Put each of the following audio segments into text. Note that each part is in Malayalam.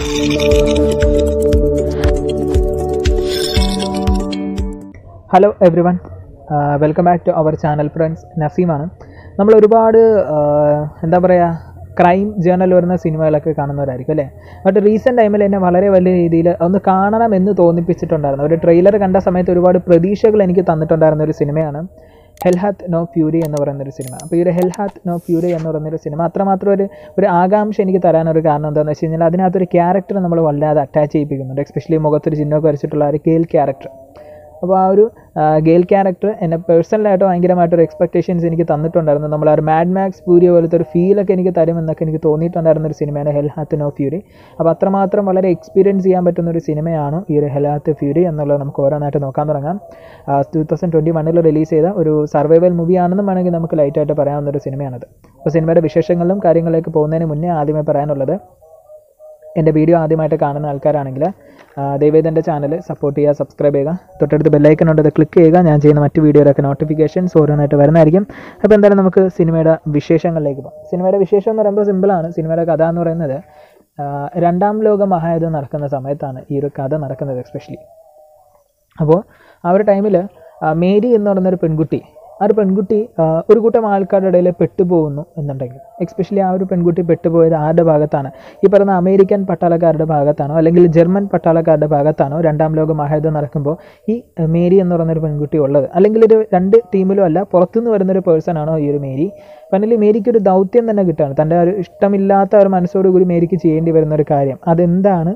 hello everyone welcome back to our channel friends നസീമാണ് നമ്മൾ ഒരുപാട് ആഹ്, എന്താ പറയുക ക്രൈം ജേണൽ വരുന്ന സിനിമകളൊക്കെ കാണുന്നവരായിരിക്കും അല്ലേ ബട്ട് റീസെൻറ്റ് ടൈമിൽ എന്നെ വളരെ വലിയ രീതിയിൽ ഒന്ന് കാണണം എന്ന് തോന്നിപ്പിച്ചിട്ടുണ്ടായിരുന്നു ഒരു ട്രെയിലർ കണ്ട സമയത്ത് ഒരുപാട് പ്രതീക്ഷകൾ എനിക്ക് തന്നിട്ടുണ്ടായിരുന്ന ഒരു സിനിമയാണ് ഹെൽഹാത്ത് നോ ഫ്യൂരി എന്ന് പറയുന്ന ഒരു സിനിമ അപ്പോൾ ഈ ഒരു ഹെൽഹാത്ത് നോ ഫ്യൂരി എന്ന് പറയുന്ന ഒരു സിനിമ അത്രമാത്രം ഒരു ഒരു ആകാംക്ഷ എനിക്ക് തരാനൊരു കാരണം എന്താണെന്ന് വെച്ച് കഴിഞ്ഞാൽ അതിനകത്തൊരു ക്യാരക്ടർ നമ്മൾ വല്ലാതെ അറ്റാച്ച് ചെയ്യിപ്പിക്കുന്നുണ്ട് എസ്പെഷ്യലി മുഖത്തൊരു ചിഹ്നമൊക്കെ വരച്ചിട്ടുള്ള ആ ഒരു കേൽ ക്യാരക്ടർ അപ്പോൾ ആ ഒരു ആ, ഗെയിൽ ക്യാരക്ടർ എന്നെ പേഴ്സണലായിട്ട് ഭയങ്കരമായിട്ടൊരു എക്സ്പെക്ടേഷൻസ് എനിക്ക് തന്നിട്ടുണ്ടായിരുന്നു നമ്മൾ ആ ഒരു മാഡ് മാക്സ് ഫ്യൂരി പോലത്തെ ഒരു ഫീലൊക്കെ എനിക്ക് തരുമെന്നൊക്കെ എനിക്ക് തോന്നിയിട്ടുണ്ടായിരുന്ന ഒരു സിനിമയാണ് ഹെൽ ഹാത്ത് നോ ഫ്യൂരി അപ്പോൾ അത്രമാത്രം വളരെ എക്സ്പീരിയൻസ് ചെയ്യാൻ പറ്റുന്ന ഒരു സിനിമയാണ് ഈ ഒരു ഹെൽ ഹാത്ത് ഫ്യൂരി എന്നുള്ളത് നമുക്ക് ഓരോന്നായിട്ട് നോക്കാൻ തുടങ്ങാം ടു തൗസൻഡ് ട്വൻറ്റി വണ്ണിൽ റിലീസ് ചെയ്ത ഒരു സർവൈവൽ മൂവിയാണെന്നും വേണമെങ്കിൽ നമുക്ക് ലൈറ്റായിട്ട് പറയാവുന്ന ഒരു സിനിമയാണത് അപ്പോൾ സിനിമയുടെ വിശേഷങ്ങളിലും കാര്യങ്ങളിലേക്ക് പോകുന്നതിന് മുന്നേ ആദ്യമേ പറയാനുള്ളത് എൻ്റെ വീഡിയോ ആദ്യമായിട്ട് കാണുന്ന ആൾക്കാരാണെങ്കിൽ ദയവേദ എൻ്റെ ചാനൽ സപ്പോർട്ട് ചെയ്യുക സബ്സ്ക്രൈബ് ചെയ്യുക തൊട്ടടുത്ത് ബെല്ലൈക്കൺ ഉണ്ട് അത് ക്ലിക്ക് ചെയ്യുക ഞാൻ ചെയ്യുന്ന മറ്റ് വീഡിയോയിലൊക്കെ നോട്ടിഫിക്കേഷൻസ് ഓരോന്നായിട്ട് വരുന്നതായിരിക്കും അപ്പോൾ എന്തായാലും നമുക്ക് സിനിമയുടെ വിശേഷങ്ങളിലേക്ക് പോകാം സിനിമയുടെ വിശേഷം എന്ന് പറയുമ്പോൾ സിമ്പിളാണ് സിനിമയുടെ കഥ എന്ന് പറയുന്നത് ആ, രണ്ടാം ലോക മഹായുദ്ധം നടക്കുന്ന സമയത്താണ് ഈ ഒരു കഥ നടക്കുന്നത് എസ്പെഷ്യലി അപ്പോൾ ആ ഒരു ടൈമിൽ മേരി എന്ന് പറയുന്നൊരു പെൺകുട്ടി ആ ഒരു പെൺകുട്ടി ആ, ഒരു കൂട്ടം ആൾക്കാരുടെ ഇടയിൽ പെട്ടുപോകുന്നു എന്നുണ്ടെങ്കിൽ എക്സ്പെഷ്യലി ആ ഒരു പെൺകുട്ടി പെട്ടുപോയത് ആരുടെ ഭാഗത്താണ് ഈ പറയുന്ന അമേരിക്കൻ പട്ടാളക്കാരുടെ ഭാഗത്താണോ അല്ലെങ്കിൽ ജർമ്മൻ പട്ടാളക്കാരുടെ ഭാഗത്താണോ രണ്ടാം ലോക മഹായുദ്ധം നടക്കുമ്പോൾ ഈ ആ, മേരി എന്ന് പറയുന്നൊരു പെൺകുട്ടി ഉള്ളത് അല്ലെങ്കിൽ ഒരു രണ്ട് ടീമിലും അല്ല പുറത്തുനിന്ന് വരുന്നൊരു പേഴ്സൺ ആണോ ഈ ഒരു മേരി ഫൈനലി മേരിക്ക് ഒരു ദൗത്യം തന്നെ കിട്ടുകയാണ് തൻ്റെ ഒരു ഇഷ്ടമില്ലാത്ത ഒരു മനസ്സോടുകൂടി മേരിക്ക് ചെയ്യേണ്ടി വരുന്ന ഒരു കാര്യം അതെന്താണ്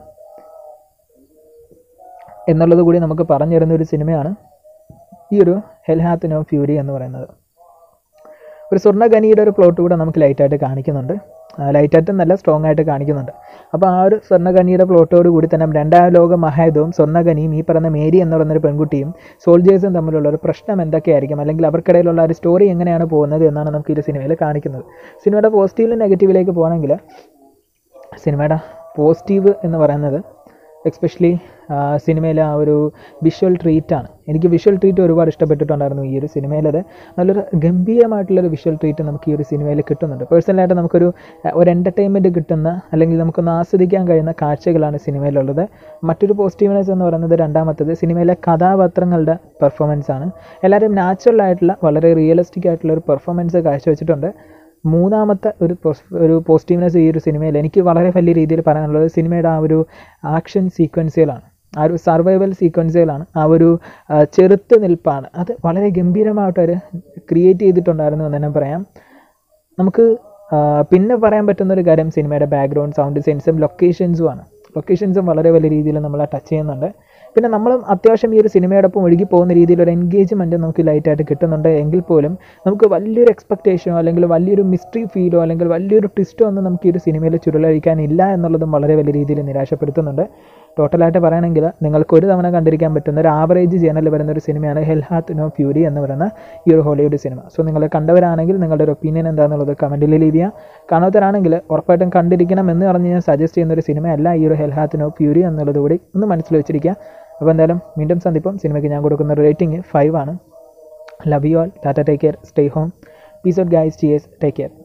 എന്നുള്ളത് കൂടി നമുക്ക് പറഞ്ഞു തരുന്ന ഒരു സിനിമയാണ് ഈ ഒരു ഹെൽഹാത്ത് നോ ഫ്യൂരി എന്ന് പറയുന്നത് ഒരു സ്വർണ്ണഖനിയുടെ ഒരു പ്ലോട്ട് കൂടെ നമുക്ക് ലൈറ്റായിട്ട് കാണിക്കുന്നുണ്ട് ലൈറ്റായിട്ട് നല്ല സ്ട്രോങ് ആയിട്ട് കാണിക്കുന്നുണ്ട് അപ്പോൾ ആ ഒരു സ്വർണ്ണഖനിയുടെ പ്ലോട്ടോട് കൂടി തന്നെ രണ്ടാം ലോക മഹായുധവും സ്വർണ്ണഖനിയും ഈ പറയുന്ന മേരി എന്ന് പറയുന്ന ഒരു പെൺകുട്ടിയും സോൾജേഴ്സും തമ്മിലുള്ള ഒരു പ്രശ്നം എന്തൊക്കെയായിരിക്കും അല്ലെങ്കിൽ അവർക്കിടയിലുള്ള ഒരു സ്റ്റോറി എങ്ങനെയാണ് പോകുന്നത് എന്നാണ് നമുക്ക് ഈ ഒരു സിനിമയിൽ കാണിക്കുന്നത് സിനിമയുടെ പോസിറ്റീവിലും നെഗറ്റീവിലേക്ക് പോകണമെങ്കിൽ സിനിമയുടെ പോസിറ്റീവ് എന്ന് പറയുന്നത് എക്സ്പെഷ്യലി സിനിമയിലെ ആ ഒരു വിഷ്വൽ ട്രീറ്റാണ് എനിക്ക് വിഷ്വൽ ട്രീറ്റ് ഒരുപാട് ഇഷ്ടപ്പെട്ടിട്ടുണ്ടായിരുന്നു ഈ ഒരു സിനിമയിലത് നല്ലൊരു ഗംഭീരമായിട്ടുള്ളൊരു വിഷ്വൽ ട്രീറ്റ് നമുക്ക് ഈ ഒരു സിനിമയിൽ കിട്ടുന്നുണ്ട് പേഴ്സണലായിട്ട് നമുക്കൊരു ആ, ഒരു എൻ്റർടൈൻമെൻറ്റ് കിട്ടുന്ന അല്ലെങ്കിൽ നമുക്കൊന്ന് ആസ്വദിക്കാൻ കഴിയുന്ന കാഴ്ചകളാണ് സിനിമയിലുള്ളത് മറ്റൊരു പോസിറ്റീവ്നെസ് എന്ന് പറയുന്നത് രണ്ടാമത്തത് സിനിമയിലെ കഥാപാത്രങ്ങളുടെ പെർഫോമൻസ് ആണ് എല്ലാവരും നാച്ചുറൽ ആയിട്ടുള്ള വളരെ റിയലിസ്റ്റിക് ആയിട്ടുള്ള ഒരു പെർഫോമൻസ് കാഴ്ചവെച്ചിട്ടുണ്ട് മൂന്നാമത്തെ ഒരു പോസ്- ഒരു പോസിറ്റീവ്നെസ് ഈ ഒരു സിനിമയിൽ എനിക്ക് വളരെ വലിയ രീതിയിൽ പറയാനുള്ളത് സിനിമയുടെ ആ ഒരു ആക്ഷൻ സീക്വൻസുകളാണ് ആ ഒരു സർവൈവൽ സീക്വൻസുകളാണ് ആ ഒരു ആ, ചെറുത്ത് നിൽപ്പാണ് അത് വളരെ ഗംഭീരമായിട്ട് അവർ ക്രിയേറ്റ് ചെയ്തിട്ടുണ്ടായിരുന്നു എന്ന് തന്നെ പറയാം നമുക്ക് ആ, പിന്നെ പറയാൻ പറ്റുന്ന ഒരു കാര്യം സിനിമയുടെ ബാക്ക്ഗ്രൗണ്ട് സൗണ്ട് സെൻസും ലൊക്കേഷൻസും ആണ് ലൊക്കേഷൻസും വളരെ വലിയ രീതിയിൽ നമ്മളെ ടച്ച് ചെയ്യുന്നുണ്ട് പിന്നെ നമ്മളും അത്യാവശ്യം ഈ ഒരു സിനിമയോടൊപ്പം ഒഴുകി പോകുന്ന രീതിയിൽ ഒരു എൻഗേജ്മെൻറ്റ് നമുക്ക് ലൈറ്റായിട്ട് കിട്ടുന്നുണ്ട് എങ്കിൽ പോലും നമുക്ക് വലിയൊരു എക്സ്പെക്റ്റേഷനോ അല്ലെങ്കിൽ വലിയൊരു മിസ്റ്ററി ഫീലോ അല്ലെങ്കിൽ വലിയൊരു ട്വിസ്റ്റോ ഒന്നും നമുക്ക് ഈ ഒരു സിനിമയിൽ ചുരുളഴിക്കാനില്ല എന്നുള്ളതും വളരെ വലിയ രീതിയിൽ നിരാശപ്പെടുത്തുന്നുണ്ട് ടോട്ടലായിട്ട് പറയുകയാണെങ്കിൽ നിങ്ങൾക്ക് ഒരു തവണ കണ്ടിരിക്കാൻ പറ്റുന്ന ഒരു ആവറേജ് ജേണലിൽ വരുന്ന ഒരു സിനിമയാണ് ഹെൽഹാത്ത് നോ ഫ്യൂരി എന്ന് പറയുന്ന ഈ ഒരു ഹോളിവുഡ് സിനിമ സോ നിങ്ങൾ കണ്ടവരാണെങ്കിൽ നിങ്ങളുടെ ഒരു ഒപ്പീനിയൻ എന്താണെന്നുള്ളത് കമൻറ്റിൽ ലീവ് ചെയ്യുക കാണാത്തവരാണെങ്കിൽ ഉറപ്പായിട്ടും കണ്ടിരിക്കണം എന്ന് പറഞ്ഞ് ഞാൻ സജസ്റ്റ് ചെയ്യുന്ന ഒരു സിനിമയല്ല ഈ ഒരു ഹെൽഹാത്ത് നോ ഫ്യൂരി എന്നുള്ളത് കൂടി ഒന്ന് മനസ്സിൽ വെച്ചിരിക്കുക അപ്പോൾ എന്തായാലും വീണ്ടും സന്ദിപ്പം സിനിമയ്ക്ക് ഞാൻ കൊടുക്കുന്ന റേറ്റിംഗ് ഫൈവ് ആണ് love you all tata take care stay home peace out guys cheers take care